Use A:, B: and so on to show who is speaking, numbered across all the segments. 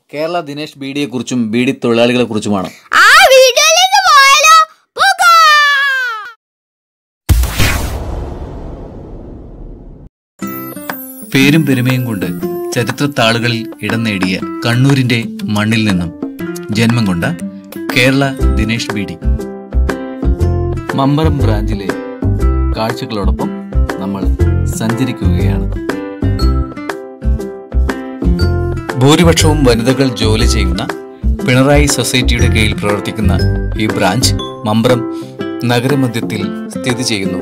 A: കേരള ദിനേശ് ബീഡിയെക്കുറിച്ചും ബീഡി തൊഴിലാളികളെക്കുറിച്ചുമാണ്
B: ആ വീഡിയോയിലേക്ക് പോയാലോ പോകാം
A: പേരും പെരുമയും കൊണ്ട് ചരിത്രത്താളുകളിൽ ഇടം നേടിയ കണ്ണൂരിന്റെ മണ്ണിൽ നിന്നും ജന്മം കൊണ്ട കേരള ദിനേശ് ബീഡി മമ്പറം ബ്രാഞ്ചിലെ കാഴ്ചകളോടൊപ്പം നമ്മൾ സഞ്ചരിക്കുകയാണ് ഭൂരിപക്ഷവും വനിതകൾ ജോലി ചെയ്യുന്ന പിണറായി സൊസൈറ്റിയുടെ കീഴിൽ പ്രവർത്തിക്കുന്ന ഈ ബ്രാഞ്ച് മമ്പറം നഗരമധ്യത്തിൽ സ്ഥിതി ചെയ്യുന്നു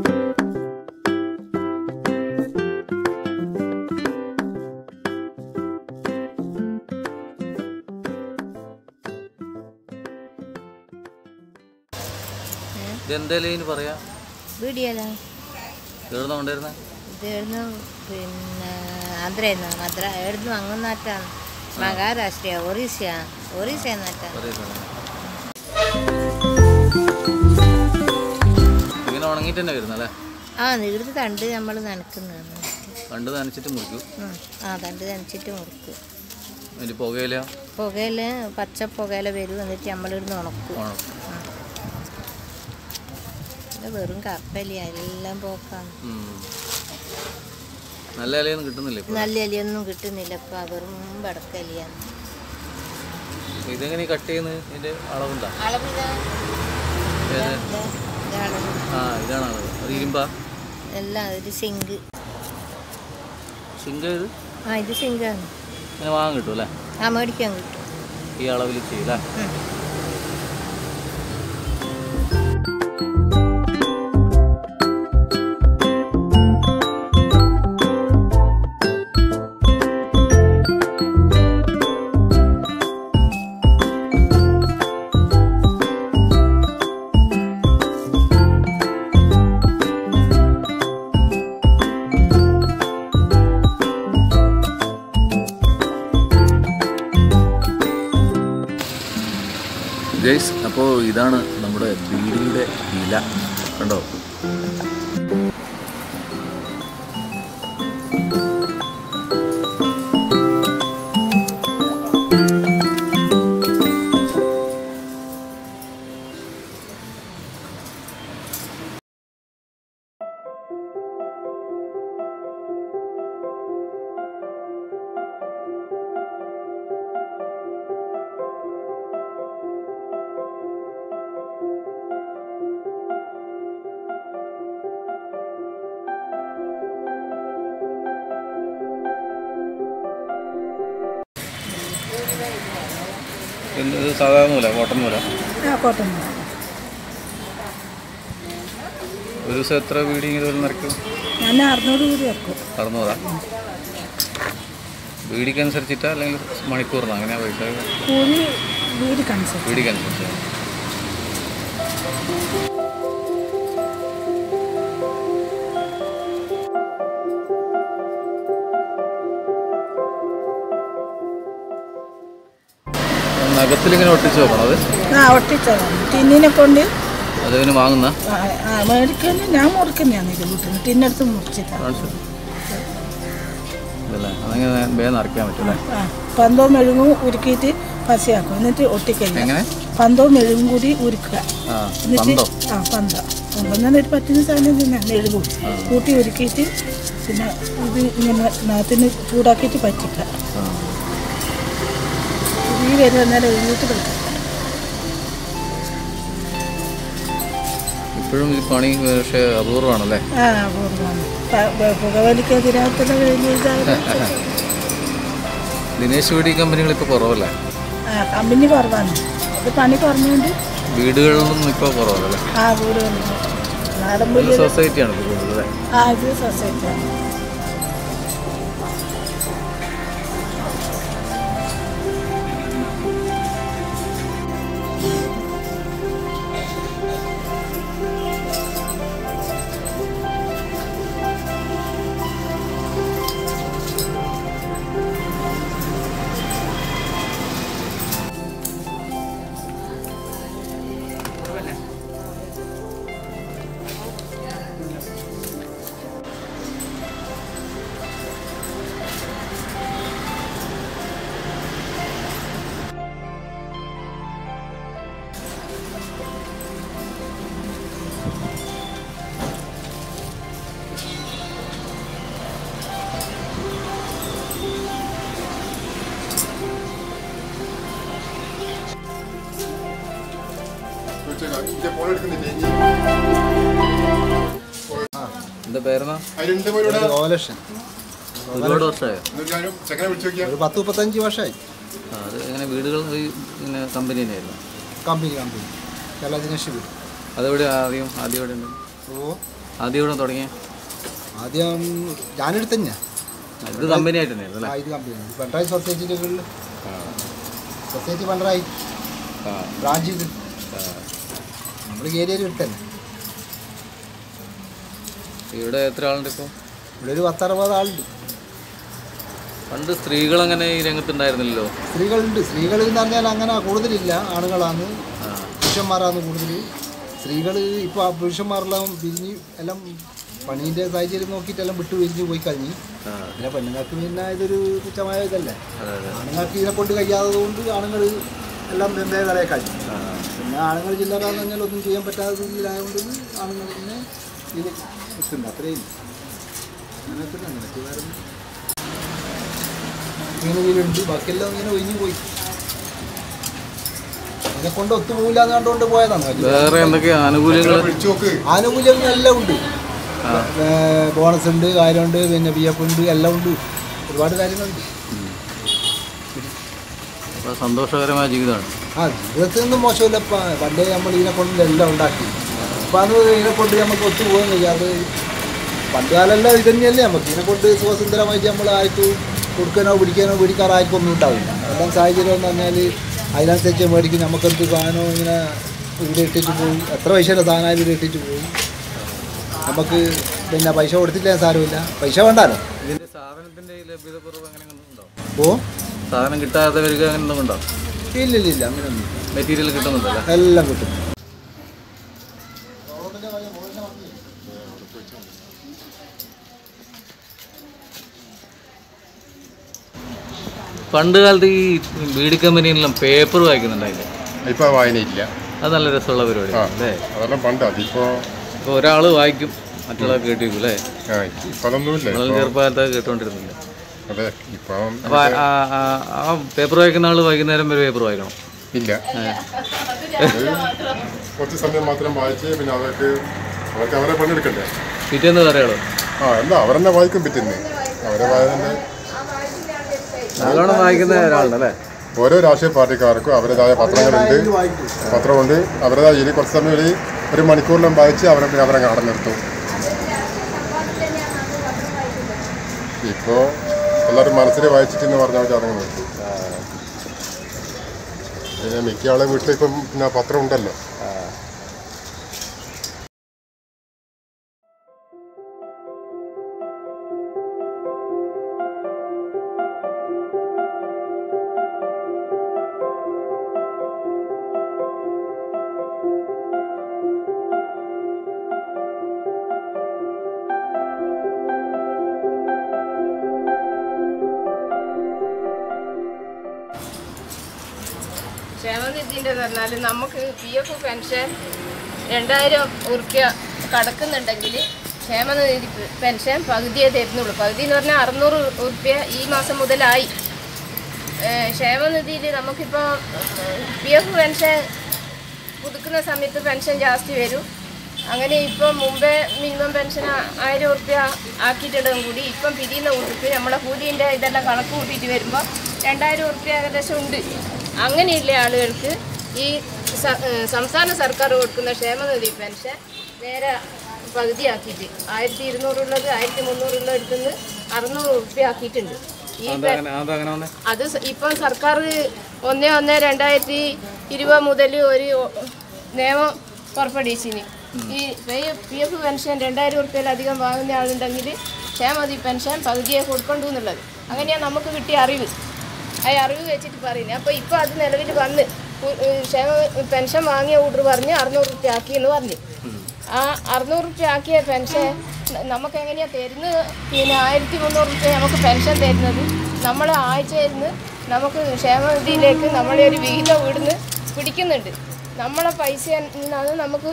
A: ഇതെന്തായാലും പറയാ
B: വീഡിയോയിലോ
A: തീർന്നു കൊണ്ടിരുന്ന
B: ഇതായിരുന്നു പിന്നെ ആന്ധ്രയെന്ന് മദ്ര എവിടുന്ന് അങ്ങുന്നാറ്റാണ് മഹാരാഷ്ട്ര ഒറീസ ഒറീസ എന്നാറ്റാണ്
A: ഇങ്ങനെ ഉണങ്ങിയിട്ട് തന്നെ വരുന്നല്ലേ
B: ആ ഇവിടുത്തെ തണ്ട് നമ്മൾ നനക്കുന്നതാണ്
A: കണ്ട് നനച്ചിട്ട് മുറിക്കൂ
B: ഉം. ആ തണ്ട് നനച്ചിട്ട് മുറിക്കും
A: അതിൻ്റെ പുകയില
B: പുകയില പച്ച പുകയില വരും എന്നിട്ട് നമ്മളിവിടുന്ന് ഉണക്കും
A: ഉണക്കും
B: ഇത് വെറും കപ്പലിയ എല്ലാം പോക്കാണ്
A: ഉം. നല്ല ഇലയൊന്നും കിട്ടുന്നില്ല ഇപ്പോൾ
B: നല്ല ഇലയൊന്നും കിട്ടുന്നില്ല ഇപ്പം വെറും വടക്കലിയാണ്
A: ഇതെങ്ങനെ കട്ട് ചെയ്യുന്നത് ഇതിൻ്റെ അളവുണ്ടോ
B: അളവിതാ
A: ഏത്?
B: ഇതളവ്
A: ആ ഇതാണ് അളവ് അത് ഇരുമ്പാ
B: എല്ലാം ഒരു സിങ്ക്
A: സിങ്ക് ഇത്
B: ആ ഇത് സിങ്കാണ്
A: ഇങ്ങനെ വാങ്ങാൻ കിട്ടും അല്ലേ
B: ആ മേടിക്കാൻ കിട്ടും
A: ഈ അളവിൽ ചെയ്യില്ല
B: ഉം.
A: ഗൈസ് അപ്പോൾ ഇതാണ് നമ്മുടെ ബീഡിയുടെ ഇല കണ്ടോ ഇത് സാധാരണ നൂല കോട്ടൺ നൂല
C: ആ കോട്ടൺ
A: ഒരു ദിവസം എത്ര ബീഡി ഇതുപോലെ നിറയ്ക്കും
C: ഞാൻ അറുന്നൂറ് കൂടി വെക്കും
A: അറുന്നൂറാ ബീഡിക്ക് അനുസരിച്ചിട്ടാ അല്ലെങ്കിൽ മണിക്കൂറിനാ അങ്ങനെയാ പൈസ
C: കൂലി വീട് കൺസൽ
A: ബീഡിക്ക് അനുസരിച്ച് നഖത്തിലിങ്ങനെ ഒട്ടിച്ച് വെക്കണം അത്
C: ആ ഒട്ടിച്ചതാണ് ടിന്നിനെ കൊണ്ട്
A: അത് പിന്നെ വാങ്ങുന്ന
C: ആ, ആ മേടിക്കുന്ന ഞാൻ മുറിക്കുന്നതാണ് ഇത് വീട്ടിൽ ടിന്നെടുത്ത് മുറിച്ചിട്ടാണ്
A: ഇതല്ലേ അതങ്ങനെ വേഗം നിറയ്ക്കാൻ പറ്റും അല്ലേ
C: ആ പന്തവും മെഴുകും ഉരുക്കിയിട്ട് പശയാക്കും എന്നിട്ട് ഒട്ടിക്കല്ല
A: എങ്ങനെ
C: പന്തവും മെഴുകും കൂടി ഉരുക്കുക
A: ആ
C: എന്നിട്ട്
A: പന്തോ
C: ആ പന്ത പന്തെന്ന് ഒരു പറ്റുന്ന സാധനം തന്നെ മെഴുകും കൂട്ടി ഉരുക്കിയിട്ട് പിന്നെ ഇത് ഇങ്ങനെ നാത്തിന് ചൂടാക്കിയിട്ട് പറ്റിക്കുക
A: ആ
C: ഈ വരുന്ന നേരം എഴുന്നേറ്റ് പറ്റും
A: ഇപ്പോഴും ഈ പണി പക്ഷേ അപൂർവമാണല്ലേ
C: ആ അപൂർവമാണ് പുകവലിക്കെതിരാത്തുള്ള കഴിഞ്ഞ
A: ദിനേശ് വീടി കമ്പനികൾ ഇപ്പോൾ കുറവല്ലേ
C: ആ കമ്പനി കുറവാണ് അത് പണി കുറഞ്ഞുകൊണ്ട്
A: വീടുകളിലൊന്നും ഇപ്പോൾ കുറവല്ലേ
C: ആ വീട് വന്നു നാടൻ
A: ഇത്
C: പുല്ല്
A: സൊസൈറ്റിയാണ് ഇപ്പോൾ കൂടുതൽ അല്ലേ
C: ആ ഇത് സൊസൈറ്റിയാണ്
A: എന്താ പേരെന്നാ
D: അതിലുണ്ട് പോലും
E: ഗോലക്ഷൻ
A: ഒരുപാട് വർഷമായോ
D: ചെക്കനെ വിളിച്ചു നോക്കിയാ
E: ഒരു പത്ത് മുപ്പത്തഞ്ച് വർഷമായി
A: ആ, അത് എങ്ങനെ വീടുകൾ ഈ പിന്നെ കമ്പനി തന്നെയായിരുന്നു
E: കമ്പനി കമ്പനി കേരള ദിനേശ്
A: അതെവിടെ ആദ്യം ആദ്യം എവിടെ ഉണ്ട്
E: ഓ
A: ആദ്യം ഇവിടെ തുടങ്ങിയ
E: ആദ്യം ഞാനെടുത്ത് തന്നെയാ
A: ഇത് കമ്പനി ആയിട്ട് തന്നെയായിരുന്നു
E: ആ
A: അല്ലേ
E: ഇത് കമ്പനി പിണറായി സൊസൈറ്റിയുടെ കീഴിൽ സൊസൈറ്റി പിണറായി ബ്രാഞ്ച് ഇത് നമ്മൾ ഏരിയയിൽ എടുത്തന്നെ
A: ഇവിടെ എത്ര ആളുണ്ട് ഇപ്പോൾ
E: ഇവിടെ ഒരു പത്തറുപത് ആളുണ്ട്
A: പണ്ട് സ്ത്രീകൾ അങ്ങനെ ഈ രംഗത്തുണ്ടായിരുന്നില്ലല്ലോ
E: സ്ത്രീകളുണ്ട് സ്ത്രീകൾ എന്ന് പറഞ്ഞാൽ അങ്ങനെ കൂടുതലില്ല ആണുങ്ങളാണ്
A: ആ
E: പുരുഷന്മാരാണ് കൂടുതൽ സ്ത്രീകൾ ഇപ്പോൾ പുരുഷന്മാരെല്ലാം പിരിഞ്ഞ് എല്ലാം പണീൻ്റെ സാഹചര്യം നോക്കിയിട്ടെല്ലാം വിട്ടു പിരിഞ്ഞ് പോയി കഴിഞ്ഞ്
A: ആ
E: പിന്നെ പെണ്ണുങ്ങൾക്ക് പിന്നെ ഇതൊരു തുച്ഛമായ ഇതല്ലേ
A: അതെ അതെ
E: ആണുങ്ങൾക്ക് ഇതിനെ കൊണ്ട് കഴിയാത്തത് കൊണ്ട് ആണുങ്ങൾ എല്ലാം വെമ്പേ കളയെ കഴിഞ്ഞു
A: ആ
E: പിന്നെ ആണുങ്ങൾ ചില്ലറാന്ന് പറഞ്ഞാൽ ഒന്നും ചെയ്യാൻ പറ്റാത്ത രീതിയിലായതുകൊണ്ട് ആണുങ്ങൾ പിന്നെ ഇത് നിൽക്കുന്നു അത്രയും അങ്ങനെ തന്നെ മറ്റു വേറെ ഒന്നും. ഇങ്ങനെ വീടുണ്ട് ബാക്കിയെല്ലാം ഇങ്ങനെ ഒഴിഞ്ഞു പോയി അതിനെ കൊണ്ട് ഒത്തുപോകില്ല എന്ന് കണ്ടുകൊണ്ട് പോയതാണ് വലിയ
A: വേറെ എന്തൊക്കെയാ ആനുകൂല്യങ്ങൾ
D: വിളിച്ചു നോക്ക്
E: ആനുകൂല്യങ്ങളെല്ലാം ഉണ്ട് ബോണസ് ഉണ്ട് കാര്യമുണ്ട് പിന്നെ പി എഫ് ഉണ്ട് എല്ലാം ഉണ്ട് ഒരുപാട് കാര്യങ്ങളുണ്ട്
A: അപ്പോൾ സന്തോഷകരമായ ജീവിതമാണ്
E: ആ ജീവിതത്തിൽ നിന്നും മോശമില്ല ഇപ്പം പണ്ടേ നമ്മൾ ഇതിനെ കൊണ്ട് എല്ലാം ഉണ്ടാക്കി അപ്പം അത് ഇതിനെ കൊണ്ട് നമുക്ക് ഒത്തുപോകാൻ കഴിയാതെ പണ്ട് കാലമെല്ലാം ഇത് തന്നെയല്ലേ നമുക്ക് ഇതിനെ കൊണ്ട് സുഖസുന്ദരമായിട്ട് നമ്മൾ ആർക്ക് കൊടുക്കാനോ പിടിക്കാനോ പിടിക്കാറോ ആർക്കും ഒന്നും ഉണ്ടാവില്ല എല്ലാം സാഹചര്യം എന്ന് പറഞ്ഞാൽ അതിനനുസരിച്ച് മേടിക്കും നമുക്കെന്ത് സാധനം ഇങ്ങനെ ഇവിടെ ഇട്ടിട്ട് പോകും എത്ര പൈസയുടെ സാധനം ഇവിടെ ഇട്ടിട്ട് പോകും നമുക്ക് പിന്നെ പൈസ കൊടുത്തില്ല സാരമില്ല പൈസ വേണ്ടാലോ
A: ഇതിന്റെ സാധനത്തിന്റെ ലഭ്യത കുറവ് അങ്ങനെ ഉണ്ടോ
E: ഓ
A: സാധനം കിട്ടാതെ വരിക അങ്ങനെ എന്തെങ്കിലും ഉണ്ടോ
E: ഇല്ല ഇല്ല ഇല്ല അങ്ങനെയൊന്നും
A: മെറ്റീരിയൽ കിട്ടുന്നുണ്ടല്ലേ
E: എല്ലാം കിട്ടും
A: പണ്ട് കാലത്ത് ഈ ബീഡി കമ്പനിയിലെല്ലാം പേപ്പർ വായിക്കുന്നുണ്ടായില്ലേ
D: ഇപ്പൊ വായനയില്ല
A: അത് നല്ല രസമുള്ള പരിപാടി
D: ആ
A: അല്ലേ
D: അതെല്ലാം പണ്ട് അതിപ്പോ
A: ഇപ്പോൾ ഒരാൾ വായിക്കും മറ്റുള്ള കേട്ടിരിക്കും അല്ലേ
D: ആ ഇപ്പൊ അതൊന്നുമില്ല
A: നമ്മൾ
D: ഇപ്പൊ
A: ചെറുപ്പകാലത്ത് കേട്ടോണ്ടിരുന്നില്ല
D: അതെ ഇപ്പം
A: അപ്പോൾ ആ പേപ്പർ വായിക്കുന്ന ആൾ വൈകുന്നേരം വരെ പേപ്പർ വായിക്കണം
D: ഇല്ല അത് കുറച്ച് സമയം മാത്രം വായിച്ച് പിന്നെ അവർക്ക് അവർക്ക് അവരെ പണിയെടുക്കണ്ടേ
A: പിറ്റേന്ന് വേറെ ആളോ
D: ആ എന്താ അവരെന്നെ വായിക്കും പറ്റുന്നേ അവരെ വായന
A: നല്ലോണം വായിക്കുന്ന ഒരാളുണ്ടല്ലേ
D: ഓരോ രാഷ്ട്രീയ പാർട്ടിക്കാർക്കും അവരുടേതായ പത്രങ്ങളുണ്ട് പത്രമുണ്ട് അവരുടേതായ ഇനി കുറച്ച് സമയം ഒരു ഒരു മണിക്കൂറിലും വായിച്ച് അവരെ പിന്നെ അവരെ കാണാൻ നിർത്തും ഇപ്പോൾ എല്ലാവരും മനസ്സിൽ വായിച്ചിട്ടെന്ന് പറഞ്ഞാൽ ചടങ്ങ് നിർത്തും പിന്നെ മിക്ക ആളെ വീട്ടിലിപ്പം പിന്നെ പത്രം ഉണ്ടല്ലോ
B: ക്ഷേമനിധിൻ്റെ പറഞ്ഞാൽ നമുക്ക് പി എഫ് പെൻഷൻ രണ്ടായിരം ഉറുപ്യ കടക്കുന്നുണ്ടെങ്കിൽ ക്ഷേമനിധി പെൻഷൻ പകുതിയേ തരുന്നുള്ളൂ പകുതി എന്ന് പറഞ്ഞാൽ അറുന്നൂറ് ഉറുപ്യ ഈ മാസം മുതലായി ഏഹ് ക്ഷേമനിധിയിൽ നമുക്കിപ്പോൾ പി എഫ് പെൻഷൻ പുതുക്കുന്ന സമയത്ത് പെൻഷൻ ജാസ്തി വരും അങ്ങനെ ഇപ്പം മുമ്പേ മിനിമം പെൻഷൻ ആയിരം ഉറുപ്യ ആക്കിയിട്ടുണ്ടെങ്കിൽ കൂടി ഇപ്പം പിരിയുന്ന ഉറുപ്പ്യ നമ്മളെ കൂലിൻ്റെ ഇതെല്ലാം കണക്ക് കൂട്ടിയിട്ട് വരുമ്പോൾ രണ്ടായിരം ഉറുപ്യ ഏകദേശം ഉണ്ട് അങ്ങനെയുള്ള ആളുകൾക്ക് ഈ സ- ഏഹ് സംസ്ഥാന സർക്കാർ കൊടുക്കുന്ന ക്ഷേമനിധി പെൻഷൻ നേരെ പകുതിയാക്കിയിട്ട് ആയിരത്തി ഇരുന്നൂറുള്ളത് ആയിരത്തി മുന്നൂറുള്ള എടുത്തുനിന്ന് അറുന്നൂറ് ഉറുപ്യ ആക്കിയിട്ടുണ്ട് ഈ പെ-
A: അതങ്ങനെ അതങ്ങനെ വന്നേ
B: അത് സ- ഇപ്പം സർക്കാർ ഒന്ന് ഒന്ന് രണ്ടായിരത്തി ഇരുപത് മുതൽ ഒരു നിയമം പുറപ്പെടുവിച്ചിന് ഈ പി എഫ് പെൻഷൻ രണ്ടായിരം ഉറുപ്പ്യയിലധികം വാങ്ങുന്ന ആളുണ്ടെങ്കിൽ ക്ഷേമതി പെൻഷൻ പകുതിയെ കൊടുക്കണ്ടു എന്നുള്ളത് അങ്ങനെയാണ് നമുക്ക് കിട്ടിയ അറിവ് ആ അറിവ് വെച്ചിട്ട് പറയുന്നത് അപ്പോൾ ഇപ്പോൾ അത് നിലവിൽ വന്ന് ഉ- ഉ- ക്ഷേമ പെൻഷൻ വാങ്ങിയ ഓർഡർ പറഞ്ഞ് അറുന്നൂറ് റുപ്യ ആക്കി എന്ന് പറഞ്ഞു ആ അറുന്നൂറ് റുപ്യ ആക്കിയ പെൻഷൻ ന- നമുക്ക് എങ്ങനെയാണ് തരുന്നത് പിന്നെ ആയിരത്തി മുന്നൂറ് റുപ്യ നമുക്ക് പെൻഷൻ തരുന്നത് നമ്മൾ ആഴ്ചയിൽ നിന്ന് നമുക്ക് ക്ഷേമനിധിയിലേക്ക് നമ്മളെ ഒരു വിഹിതം ഇവിടുന്ന് പിടിക്കുന്നുണ്ട് നമ്മളെ പൈസ നിന്നാണ് നമുക്ക്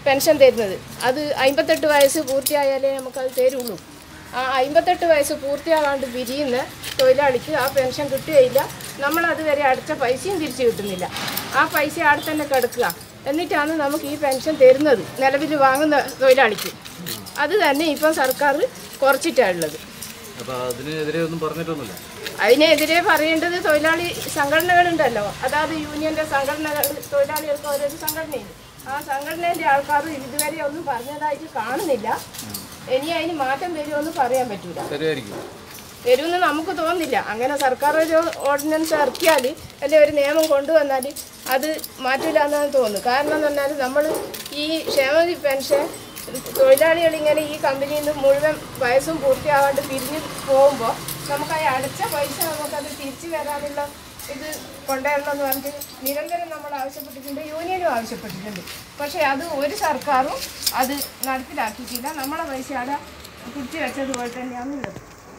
B: പെൻഷൻ തരുന്നത് അത് അമ്പത്തെട്ട് വയസ്സ് പൂർത്തിയായാലേ നമുക്കത് തരുള്ളൂ ആ അമ്പത്തെട്ട് വയസ്സ് പൂർത്തിയാകാണ്ട് പിരിയുന്ന തൊഴിലാളിക്ക് ആ പെൻഷൻ കിട്ടുകയില്ല നമ്മളത് വരെ അടച്ച പൈസയും തിരിച്ചു കിട്ടുന്നില്ല ആ പൈസ അവിടെ തന്നെ കിടക്കുക എന്നിട്ടാണ് നമുക്ക് ഈ പെൻഷൻ തരുന്നത് നിലവിൽ വാങ്ങുന്ന തൊഴിലാളിക്ക് അത് തന്നെ ഇപ്പം സർക്കാർ കുറച്ചിട്ടാണുള്ളത്
A: അപ്പൊ അതിനെതിരെ ഒന്നും പറഞ്ഞിട്ടൊന്നുമില്ല
B: അതിനെതിരെ പറയേണ്ടത് തൊഴിലാളി സംഘടനകളുണ്ടല്ലോ അതായത് യൂണിയന്റെ സംഘടനകൾ തൊഴിലാളികൾക്ക് ഓരോരു സംഘടനയുണ്ട് ആ സംഘടനേന്റെ ആൾക്കാർ ഇതുവരെ ഒന്നും പറഞ്ഞതായിട്ട് കാണുന്നില്ല ഇനി അതിന് മാറ്റം വരുമെന്ന് പറയാൻ പറ്റൂല
A: തരുമായിരിക്കും
B: വരുമെന്ന് നമുക്ക് തോന്നുന്നില്ല അങ്ങനെ സർക്കാർ ഒരു ഓർഡിനൻസ് ഇറക്കിയാൽ അല്ലെങ്കിൽ ഒരു നിയമം കൊണ്ടുവന്നാൽ അത് മാറ്റില്ല എന്നാണ് തോന്നുന്നു കാരണം എന്ന് പറഞ്ഞാൽ നമ്മൾ ഈ ക്ഷേമനിധി പെൻഷൻ തൊഴിലാളികൾ ഇങ്ങനെ ഈ കമ്പനിയിൽ നിന്ന് മുഴുവൻ വയസ്സും പൂർത്തിയാവാണ്ട് പിരിഞ്ഞ് പോകുമ്പോൾ നമുക്ക് ആ അടച്ച പൈസ നമുക്കത് തിരിച്ചു വരാനുള്ള ഇത് കൊണ്ടുവരണം എന്ന് പറഞ്ഞിട്ട് നിരന്തരം നമ്മൾ ആവശ്യപ്പെട്ടിട്ടുണ്ട് യൂണിയനും ആവശ്യപ്പെട്ടിട്ടുണ്ട് പക്ഷേ അത് ഒരു സർക്കാരും അത് നടപ്പിലാക്കിയിട്ടില്ല നമ്മളെ പൈസ അവിടെ പിടിച്ചു വെച്ചതുപോലെ തന്നെയാണുള്ളത്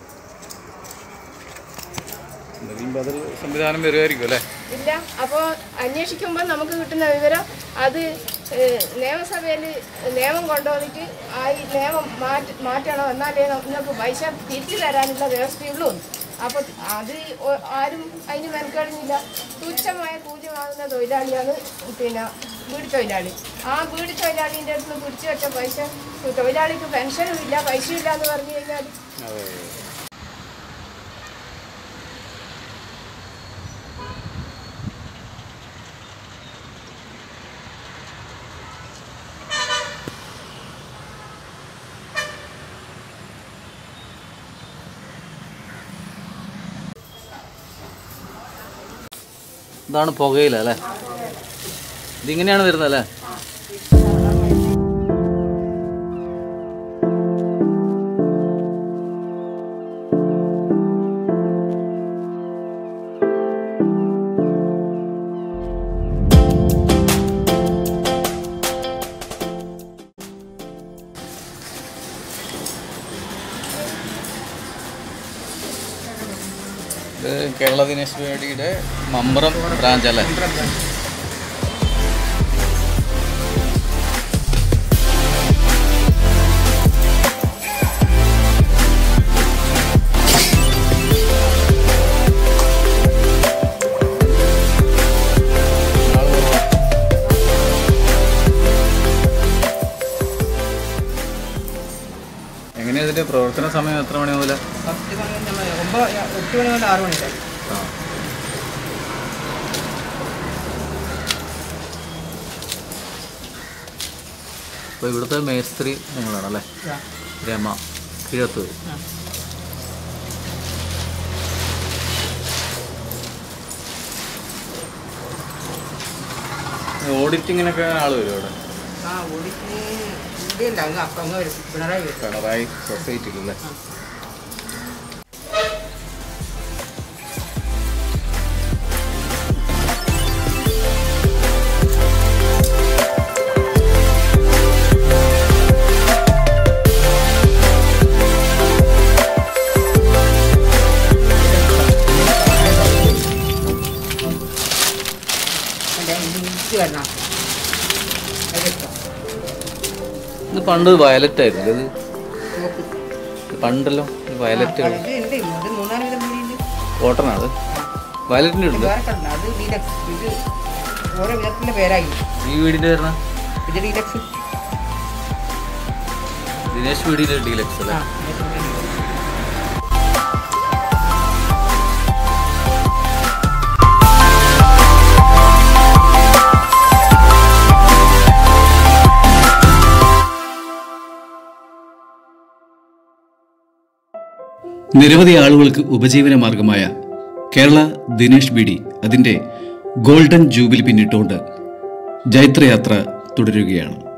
A: എന്തെങ്കിലും ബദൽ സംവിധാനം വരുമായിരിക്കും അല്ലേ
B: ഇല്ല അപ്പോൾ അന്വേഷിക്കുമ്പോൾ നമുക്ക് കിട്ടുന്ന വിവരം അത് ഏഹ്, നിയമസഭയിൽ നിയമം കൊണ്ടുവന്നിട്ട് ആ ഈ നിയമം മാറ്റ മാറ്റണം എന്നാലേ നിങ്ങൾക്ക് പൈസ തിരിച്ചു തരാനുള്ള വ്യവസ്ഥയുള്ളൂ അപ്പോൾ അത് ഒ- ആരും അതിന് മെനക്കെടുന്നില്ല തുച്ഛമായ കൂലി വാങ്ങുന്ന തൊഴിലാളിയാണ് പിന്നെ വീട് തൊഴിലാളി ആ വീട് തൊഴിലാളീൻ്റെ അടുത്ത് നിന്ന് പിടിച്ചു വെച്ച പൈസ തൊഴിലാളിക്ക് പെൻഷനും ഇല്ല പൈസയും ഇല്ല എന്ന് പറഞ്ഞു കഴിഞ്ഞാൽ
A: ഇതാണ് പുകയില അല്ലേ ഇതിങ്ങനെയാണ് വരുന്നത് അല്ലേ ഇത് കേരള ദിനേശ് വേദിയുടെ മമ്പ്രം ബ്രാഞ്ച് അല്ലേ എങ്ങനെയാ ഇതിന്റെ പ്രവർത്തന സമയം എത്ര മണി മുതൽ
F: പത്ത് മണി നമ്മൾ ഒമ്പത് എട്ട് മണി മുതൽ ആറ് മണി വരെ
A: അപ്പോൾ ഇവിടുത്തെ മേസ്ത്രി നിങ്ങളാണല്ലേ രമ കിഴത്തൂർ ഓഡിറ്റിങ്ങിനൊക്കെ ആൾ വരും അവിടെ
F: ആ ഓടിക്ക് ഇവിടെ ഉണ്ട് അങ്ങ് അപ്പം അങ്ങ് വരും പിണറായി വരും
A: പിണറായി സൊസൈറ്റിയിലല്ലേ
F: എൻ്റെ ഇഞ്ചി വരണം അതിലിട്ടോ
A: ഇത് പണ്ട് വയലറ്റ് ആയിരുന്നു ഇത് പണ്ടല്ലോ വയലറ്റ്
F: ഇത് ഉണ്ട് ഇത് മൂന്നാല് വിധം വീടുണ്ട്
A: കോട്ടനാണ് വയലറ്റിൻ്റെ ഉണ്ട്
F: വേറെ കണ്ട അത് ഡീലക്സ് ഇത് ഓരോ വിധത്തിൻ്റെ പേരായി
A: ഈ വീടിൻ്റെ വരുന്ന
F: ഇത് ഡീലക്സ്
A: ദിനേശ് വീടിൻ്റെ ഡീലക്സ് അല്ലേ
F: ആ ഇതിൻ്റെ
G: നിരവധി ആളുകൾക്ക് ഉപജീവന മാർഗമായ കേരള ദിനേഷ് ബിഡി അതിന്റെ ഗോൾഡൻ ജൂബിലി പിന്നിട്ടുകൊണ്ട് ജൈത്രയാത്ര തുടരുകയാണ്